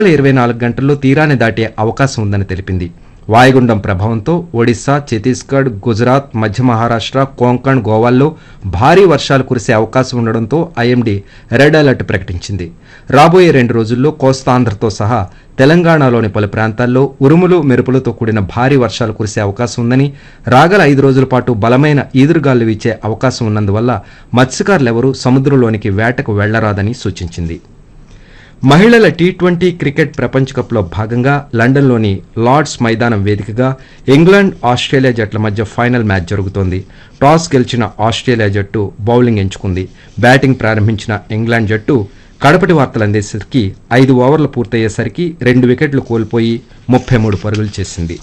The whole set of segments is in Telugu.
ఇరవై నాలుగు గంటల్లో తీరాన్ని దాటే అవకాశం ఉందని తెలిపింది వాయుగుండం ప్రభావంతో ఒడిశా ఛత్తీస్గఢ్ గుజరాత్ మధ్య మహారాష్ట్ర కోంకణ్ గోవాల్లో భారీ వర్షాలు కురిసే అవకాశం ఉండడంతో ఐఎండీ రెడ్ అలర్ట్ ప్రకటించింది రాబోయే రెండు రోజుల్లో కోస్తాంధ్రతో సహా తెలంగాణలోని పలు ప్రాంతాల్లో ఉరుములు మెరుపులతో కూడిన భారీ వర్షాలు కురిసే అవకాశం ఉందని రాగల ఐదు రోజుల పాటు బలమైన ఈదురుగాలు వీచే అవకాశం ఉన్నందువల్ల మత్స్యకారులెవరూ సముద్రంలోనికి వేటకు వెళ్లరాదని సూచించింది మహిళల టీ ట్వంటీ క్రికెట్ ప్రపంచ కప్లో భాగంగా లండన్లోని లార్డ్స్ మైదానం వేదికగా ఇంగ్లాండ్ ఆస్ట్రేలియా జట్ల మధ్య ఫైనల్ మ్యాచ్ జరుగుతోంది టాస్ గెలిచిన ఆస్ట్రేలియా జట్టు బౌలింగ్ ఎంచుకుంది బ్యాటింగ్ ప్రారంభించిన ఇంగ్లాండ్ జట్టు కడపటి వార్తలు అందేసరికి ఐదు ఓవర్లు పూర్తయ్యేసరికి రెండు వికెట్లు కోల్పోయి ముప్పై మూడు పరుగులు చేసింది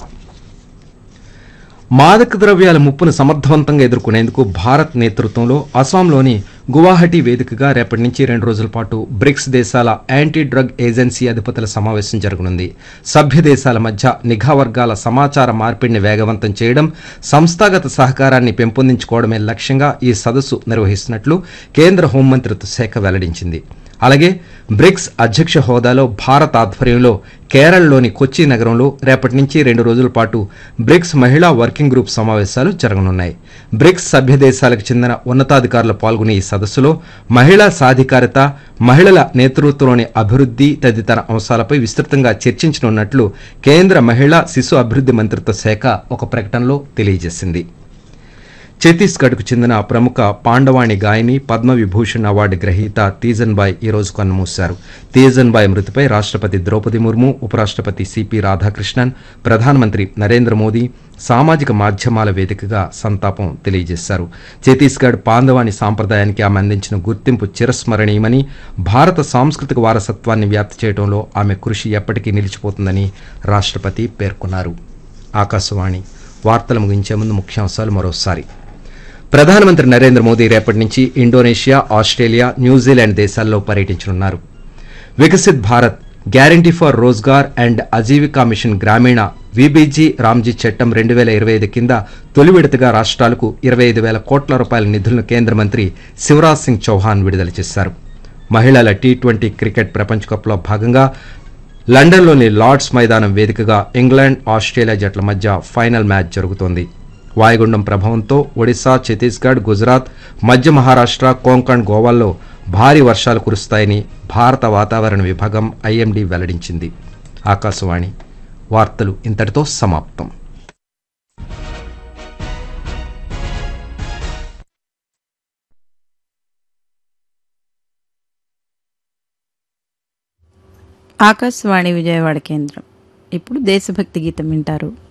మాదక ద్రవ్యాల ముప్పును సమర్థవంతంగా ఎదుర్కొనేందుకు భారత్ నేతృత్వంలో అస్సాంలోని గువాహటి వేదికగా రేపటి నుంచి రెండు రోజుల పాటు బ్రిక్స్ దేశాల యాంటీ డ్రగ్ ఏజెన్సీ అధిపతుల సమావేశం జరగనుంది సభ్య దేశాల మధ్య నిఘా వర్గాల సమాచార మార్పిడిని వేగవంతం చేయడం సంస్థాగత సహకారాన్ని పెంపొందించుకోవడమే లక్ష్యంగా ఈ సదస్సు నిర్వహిస్తున్నట్లు కేంద్ర హోంమంత్రిత్వ శాఖ వెల్లడించింది అలాగే బ్రిక్స్ అధ్యక్ష హోదాలో భారత్ ఆధ్వర్యంలో కేరళలోని కొచ్చి నగరంలో రేపటి నుంచి రెండు రోజుల పాటు బ్రిక్స్ మహిళా వర్కింగ్ గ్రూప్ సమావేశాలు జరగనున్నాయి బ్రిక్స్ సభ్య దేశాలకు చెందిన ఉన్నతాధికారులు పాల్గొనే ఈ సదస్సులో మహిళా సాధికారత మహిళల నేతృత్వంలోని అభివృద్ధి తదితర అంశాలపై విస్తృతంగా చర్చించనున్నట్లు కేంద్ర మహిళా శిశు అభివృద్ధి మంత్రిత్వ శాఖ ఒక ప్రకటనలో తెలియజేసింది ఛత్తీస్గఢ్కు చెందిన ప్రముఖ పాండవాణి గాయని పద్మవిభూషణ్ అవార్డు గ్రహీత తీజన్బాయ్ ఈ రోజు కన్నుమూశారు తీజన్బాయ్ మృతిపై రాష్ట్రపతి ద్రౌపది ముర్ము ఉపరాష్ట్రపతి సిపి రాధాకృష్ణన్ ప్రధానమంత్రి నరేంద్ర మోదీ సామాజిక మాధ్యమాల వేదికగా సంతాపం తెలియజేశారు ఛత్తీస్గఢ్ పాండవాణి సాంప్రదాయానికి ఆమె అందించిన గుర్తింపు చిరస్మరణీయమని భారత సాంస్కృతిక వారసత్వాన్ని వ్యాప్తి చేయడంలో ఆమె కృషి ఎప్పటికీ నిలిచిపోతుందని రాష్ట్రపతి పేర్కొన్నారు ఆకాశవాణి వార్తలు ముగించే ముందు ముఖ్యాంశాలు మరోసారి ప్రధానమంత్రి నరేంద్ర మోదీ రేపటి నుంచి ఇండోనేషియా ఆస్ట్రేలియా న్యూజిలాండ్ దేశాల్లో పర్యటించనున్నారు Viksit Bharat guarantee for Rozgar and Ajeevika mission Gramin VBG Ramji చట్టం రెండు వేల ఇరవై ఐదు కింద తొలి విడతగా రాష్ట్రాలకు ఇరవై ఐదు వేల కోట్ల రూపాయల నిధులను కేంద్ర మంత్రి శివరాజ్ సింగ్ చౌహాన్ విడుదల చేశారు మహిళల టీ ట్వంటీ క్రికెట్ ప్రపంచ కప్లో భాగంగా లండన్లోని లార్డ్స్ మైదానం వేదికగా ఇంగ్లాండ్ ఆస్ట్రేలియా జట్ల మధ్య ఫైనల్ మ్యాచ్ జరుగుతోంది వాయుగుండం ప్రభావంతో ఒడిశా ఛత్తీస్గఢ్ గుజరాత్ మధ్య మహారాష్ట్ర కోంకణ్ గోవాల్లో భారీ వర్షాలు కురుస్తాయని భారత వాతావరణ విభాగం ఐఎండీ వెల్లడించింది ఆకాశవాణి వార్తలు ఇంతటితో సమాప్తం ఆకాశవాణి విజయవాడ కేంద్రం ఇప్పుడు దేశభక్తి గీతం వింటారు